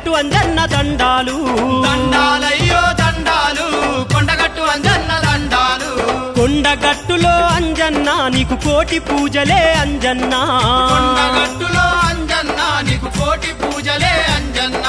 కొండగట్టు అంజన్న దండాలు దండాలయ్యో దండాలు కొండగట్టు అంజన్న దండాలు కొండగట్టులో అంజన్న నీకు కోటి పూజలే అంజన్న కొండగట్టులో అంజన్న నీకు కోటి పూజలే అంజన్న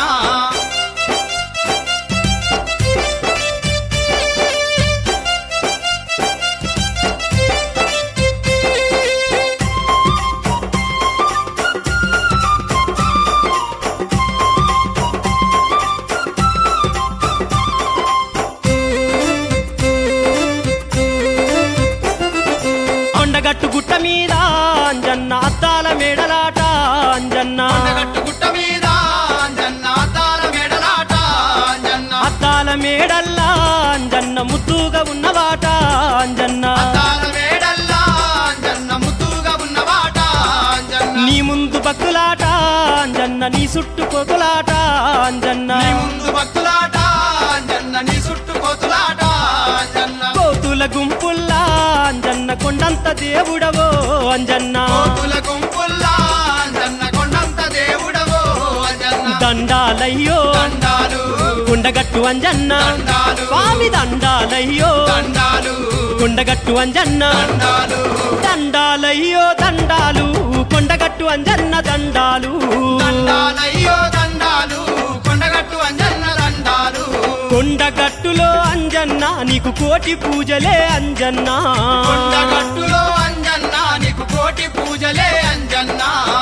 కొండగట్టు గుట్ట మీద అంజన్న అద్దాల మేడలాట అంజన్న కొండగట్టు గుట్ట మీద అంజన్న అద్దాల మెడలాట అంజన్న అద్దాల మేడల్లా అంజన్న ముద్దుగా ఉన్నవాట అంజన్న అద్దాల మేడల్లా అంజన్న ముద్దుగా ఉన్నవాట అంజన్న నీ ముందు భక్తులాట అంజన్న నీ చుట్టూ కొతులాట అంజన్న నీ ముందు భక్తులాట అంజన్న నీ చుట్టూ కోతులాట అంజన్న కోతుల గుంపుల్లా అంజన్న కొండంత దేవుడవో అంజన్న కోతుల గుంపుల్లా అంజన్న కొండంత దేవుడవో అంజన్న దండాలయ్యో దండాలు కొండగట్టు అంజన్న దండాలు స్వామి దండాలయ్యో దండాలు కొండగట్టు అంజన్న దండాలు దండాలయ్యో దండాలు కొండగట్టు అంజన్న దండాలు దండాలయ్యో దండాలు కొండగట్టు అంజన్న దండాలు కొండగట్టులో అంజన్న నీకు కోటి పూజలే అంజన్న కొండగట్టులో అంజన్న నీకు కోటి పూజలే అంజన్న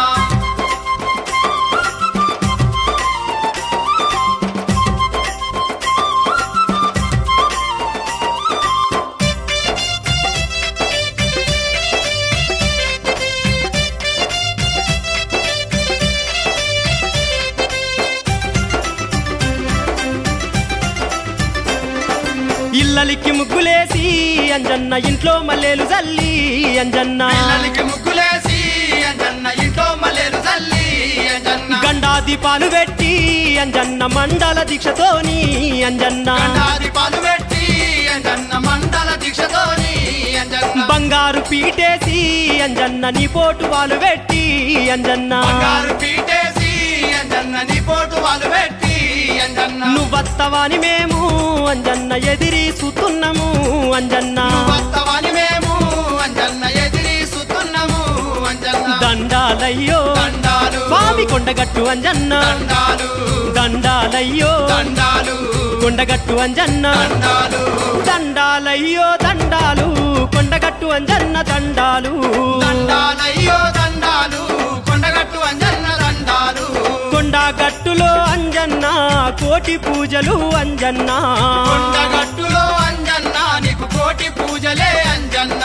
ఇల్లలికి ముగ్గులేసి అంజన్న ఇంట్లో మల్లెలు జల్లి అంజన్న పిల్లలకి ముగ్గులేసి అంజన్న ఇంట్లో మల్లెలు చల్లి అంజన్న గండా దీపాలు పెట్టి అంజన్న మండల దీక్షతోని అంజన్న గండాది పాలు పెట్టి అంజన్న మండల దీక్షతోని అంజన్న బంగారు పీటేసి అంజన్న నీ పోటు వాళ్ళు పెట్టి అంజన్న బంగారు పీటేసి అంజన్న నీ పోటు వాళ్ళు పెట్టి అంజన్న నువ్వత్తవాని మేము అంజన్న ఎదిరి సుతున్నాము అంజన్న వస్తవని మేము అంజన్న ఎదిరి సుతున్నాము అంజన్న దండాలయ్యో దండాలు స్వామి కొండగట్టు అంజన్న దండాలు దండాలయ్యో దండాలు కొండగట్టు అంజన్న దండాలు దండాలయ్యో దండాలు కొండగట్టు అంజన్న దండాలు దండాలయ్యో దండాలు కొండగట్టు అంజన్న దండాలు కొండగట్టులో అంజన్న కోటి పూజలు అంజన్న కొండగట్టులో అంజన్న నీకు కోటి పూజలే అంజన్న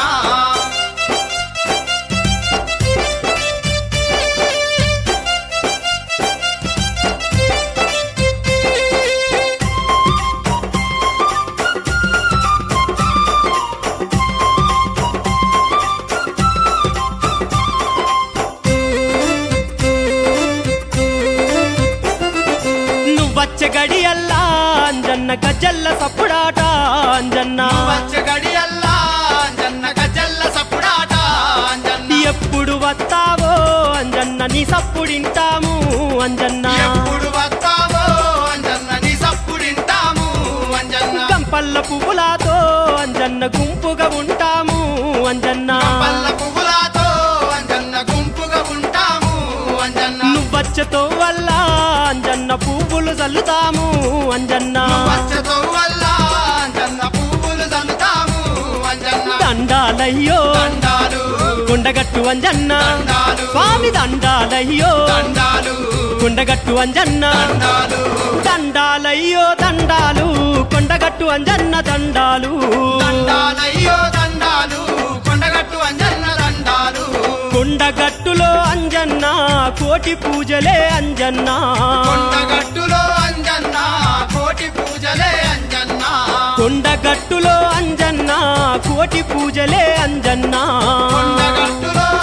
నువ్వచ్చ గడియల్లా అంజన్న గజ్జల్ల సప్పుడాట అంజన్న వచ్చే గడియల్లా అంజన్న గజల్ల సప్పుడాట అంజన్న ఎప్పుడు వస్తావో అంజన్న నీ సప్పుడింటాము అంజన్న ఎప్పుడు వస్తావో అంజన్న నీ సప్పుడింటాము అంజన్న గంపల్ల పువ్వులతో అంజన్న గుంపుగా ఉంటాము అంజన్న పల్ల పువ్వులతో అంజన్న గుంపుగా ఉంటాము అంజన్న నువ్వచ్చతో వల్ల అంజన్న పువ్వులు చల్లుతాము అంజన్న వచ్చతో వల్ల అంజన్న పువ్వులు చల్లుతాము అంజన్న దండాలయ్యో దండాలు కొండగట్టు అంజన్న దండాలు స్వామి దండాలయ్యో దండాలు కొండగట్టు అంజన్న దండాలు దండాలయ్యో దండాలు కొండగట్టు అంజన్న దండాలు దండాలయ్యో దండాలు కొండగట్టు అంజన్న దండాలు కొండగట్టులో అంజన్న కోటి పూజలే అంజన్న కొండగట్టులో అంజన్న కోటి పూజలే అంజన్న కొండగట్టులో అంజన్న కోటి పూజలే అంజన్న కొండగట్టులో